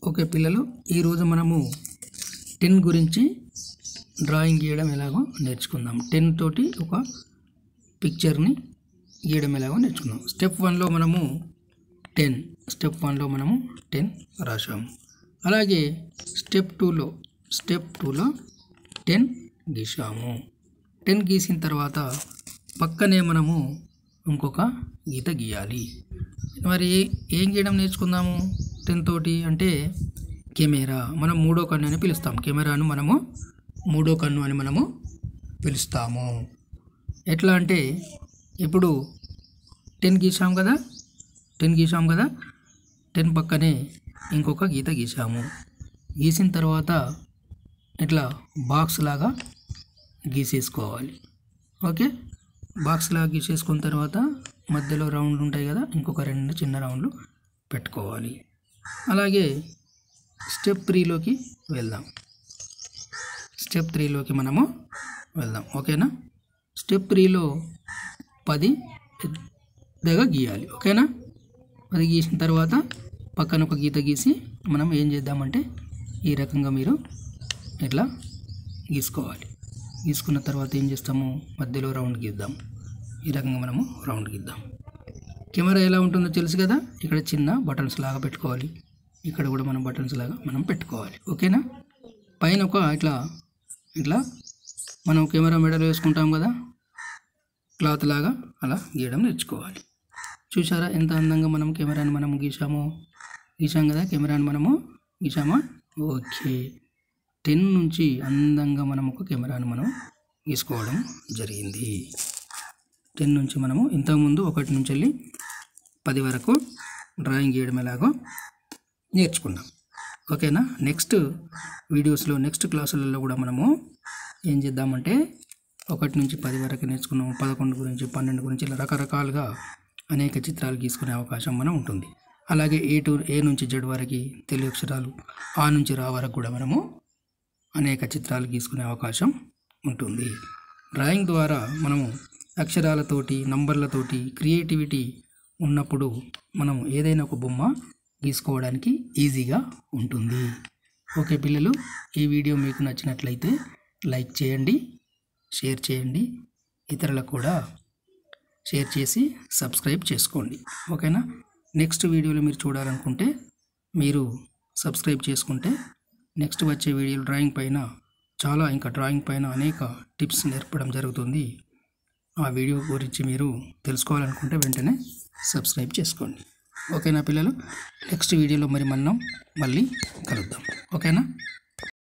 okay పిల్లలు ఈరోజు మనము టెన్ గురించి డ్రాయింగ్ గీయడం ఎలాగో నేర్చుకుందాం టెన్ తోటి ఒక పిక్చర్ని గీయడం ఎలాగో నేర్చుకుందాం స్టెప్ వన్లో మనము టెన్ స్టెప్ వన్లో మనము టెన్ రాసాము అలాగే స్టెప్ టూలో స్టెప్ టూలో టెన్ గీసాము టెన్ గీసిన తర్వాత పక్కనే మనము ఇంకొక గీత గీయాలి మరి ఏ- ఏం గీయడం నేర్చుకుందాము టెన్ తోటి అంటే కెమెరా మనం మూడో కన్ను అని పిలుస్తాం కెమెరాను మనము మూడో కన్ను అని మనము పిలుస్తాము ఎట్లా అంటే ఇప్పుడు టెన్ గీసాం కదా టెన్ గీసాం కదా టెన్ పక్కనే ఇంకొక గీత గీసాము గీసిన తర్వాత ఇట్లా బాక్స్ లాగా గీసేసుకోవాలి ఓకే బాక్స్ లాగా గీసేసుకున్న తర్వాత మధ్యలో రౌండ్ ఉంటాయి కదా ఇంకొక రెండు చిన్న రౌండ్లు పెట్టుకోవాలి అలాగే స్టెప్ త్రీలోకి వెళ్దాం స్టెప్ త్రీలోకి మనము వెళ్దాం ఓకేనా స్టెప్ త్రీలో పది పెద్దగా గీయాలి ఓకేనా పది గీసిన తర్వాత పక్కన ఒక గీత గీసి మనం ఏం చేద్దామంటే ఈ రకంగా మీరు ఇట్లా గీసుకోవాలి గీసుకున్న తర్వాత ఏం చేస్తాము మధ్యలో రౌండ్ గీద్దాం ఈ రకంగా మనము రౌండ్ గీద్దాం కెమెరా ఎలా ఉంటుందో తెలుసు కదా ఇక్కడ చిన్న బటన్స్ లాగా పెట్టుకోవాలి ఇక్కడ కూడా మనం బటన్స్ లాగా మనం పెట్టుకోవాలి ఓకేనా పైన ఒక ఇట్లా ఇట్లా మనం కెమెరా మెడలో వేసుకుంటాం కదా క్లాత్ లాగా అలా గీయడం నేర్చుకోవాలి చూసారా ఎంత అందంగా మనం కెమెరాని మనం గీసామో గీసాం కదా కెమెరాని మనము గీసామా ఓకే టెన్ నుంచి అందంగా మనం ఒక కెమెరాను మనం గీసుకోవడం జరిగింది టెన్ నుంచి మనము ఇంతకుముందు ఒకటి నుంచి వెళ్ళి పది వరకు డ్రాయింగ్ గీయడం ఎలాగో నేర్చుకున్నాం ఓకేనా నెక్స్ట్ వీడియోస్లో నెక్స్ట్ క్లాసులలో కూడా మనము ఏం చేద్దామంటే ఒకటి నుంచి పది వరకు నేర్చుకున్నాము పదకొండు గురించి పన్నెండు గురించి ఇలా రకరకాలుగా అనేక చిత్రాలు గీసుకునే అవకాశం మనం ఉంటుంది అలాగే ఏ టు ఏ నుంచి జడ్ వరకు తెలుగు అక్షరాలు ఆ నుంచి రా వరకు కూడా మనము అనేక చిత్రాలు గీసుకునే అవకాశం ఉంటుంది డ్రాయింగ్ ద్వారా మనము అక్షరాలతోటి నంబర్లతోటి క్రియేటివిటీ ఉన్నప్పుడు మనం ఏదైనా ఒక బొమ్మ గీసుకోవడానికి ఈజీగా ఉంటుంది ఓకే పిల్లలు ఈ వీడియో మీకు నచ్చినట్లయితే లైక్ చేయండి షేర్ చేయండి ఇతరులకు కూడా షేర్ చేసి సబ్స్క్రైబ్ చేసుకోండి ఓకేనా నెక్స్ట్ వీడియోలో మీరు చూడాలనుకుంటే మీరు సబ్స్క్రైబ్ చేసుకుంటే నెక్స్ట్ వచ్చే వీడియో డ్రాయింగ్ పైన చాలా ఇంకా డ్రాయింగ్ పైన అనేక టిప్స్ నేర్పడం జరుగుతుంది ఆ వీడియో గురించి మీరు తెలుసుకోవాలనుకుంటే వెంటనే సబ్స్క్రైబ్ చేసుకోండి ఓకేనా పిల్లలు నెక్స్ట్ వీడియోలో మరి మనం మళ్ళీ కలుద్దాం ఓకేనా